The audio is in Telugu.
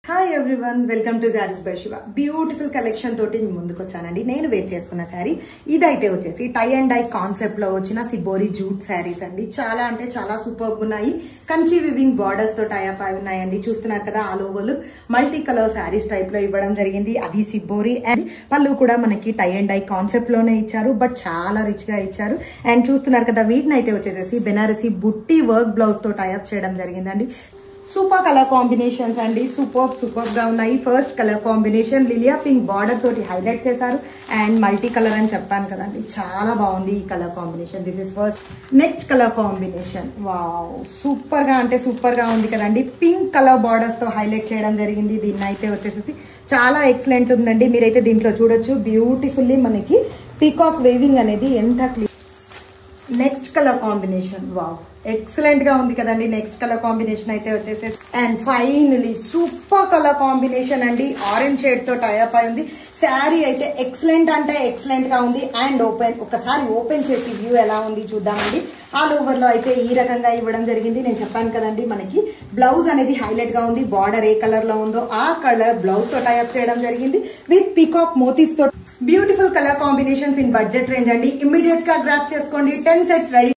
హాయ్ ఎవ్రీవన్ వెల్కమ్ టు జారిస్ బై శివ బ్యూటిఫుల్ కలెక్షన్ తోటి మీ ముందుకు వచ్చానండి నేను వేర్ చేసుకున్న శారీ ఇదైతే వచ్చేసి టై అండ్ డై కాన్సెప్ట్ లో వచ్చిన సిబోరి జూట్ శారీస్ అండి చాలా అంటే చాలా సూపర్ ఉన్నాయి కంచి వివింగ్ బార్డర్స్ తో టైప్ అయి ఉన్నాయండి చూస్తున్నారు కదా all over multi colour saris type లో ఇవ్వడం జరిగింది అది సిబోరి అండ్ పళ్ళు కూడా మనకి టై అండ్ డై కాన్సెప్ట్ లోనే ఇచ్చారు బట్ చాలా రిచ్ గా ఇచ్చారు అండ్ చూస్తున్నారు కదా వీటిని అయితే వచ్చేసి బెనారసి బుట్టి వర్క్ బ్లౌజ్ తో టైప్ చేయడం జరిగిందండి సూపర్ కలర్ కాంబినేషన్స్ అండి సూపర్ సూపర్ గా ఉన్నాయి ఫస్ట్ కలర్ కాంబినేషన్ లిలియా పింక్ బార్డర్ తోటి హైలైట్ చేశారు అండ్ మల్టీ కలర్ అని చెప్పాను కదండి చాలా బాగుంది ఈ colour combination this is first next colour combination wow super గా అంటే సూపర్ గా ఉంది కదండి పింక్ కలర్ బార్డర్స్ తో హైలైట్ చేయడం జరిగింది దీన్ని అయితే వచ్చేసి చాలా ఎక్సలెంట్ ఉందండి మీరైతే దీంట్లో చూడొచ్చు బ్యూటిఫుల్లీ మనకి పీకాక్ వేవింగ్ అనేది ఎంత clear next colour combination wow excellent గా ఉంది కదండి నెక్స్ట్ కలర్ కాంబినేషన్ అయితే వచ్చేసి and finally super colour combination అండి ఆరెంజ్ షేడ్ తో టైప్ అయి ఉంది శారీ అయితే ఎక్సలెంట్ అంటే ఎక్సలెంట్ గా ఉంది అండ్ ఓపెన్ ఒకసారి ఓపెన్ చేసి వ్యూ ఎలా ఉంది చూద్దామండి ఆల్ ఓవర్ లో అయితే ఈ రకంగా ఇవ్వడం జరిగింది నేను చెప్పాను కదండి మనకి బ్లౌజ్ అనేది హైలైట్ గా ఉంది బార్డర్ ఏ కలర్ లో ఉందో ఆ కలర్ బ్లౌజ్ తో టైప్ చేయడం జరిగింది విత్ పీకాక్ మోటివ్స్ తో beautiful colour combinations in budget range అండి ఇమ్మీడియట్ గా గ్రాప్ చేసుకోండి టెన్ సెట్స్ రెడీ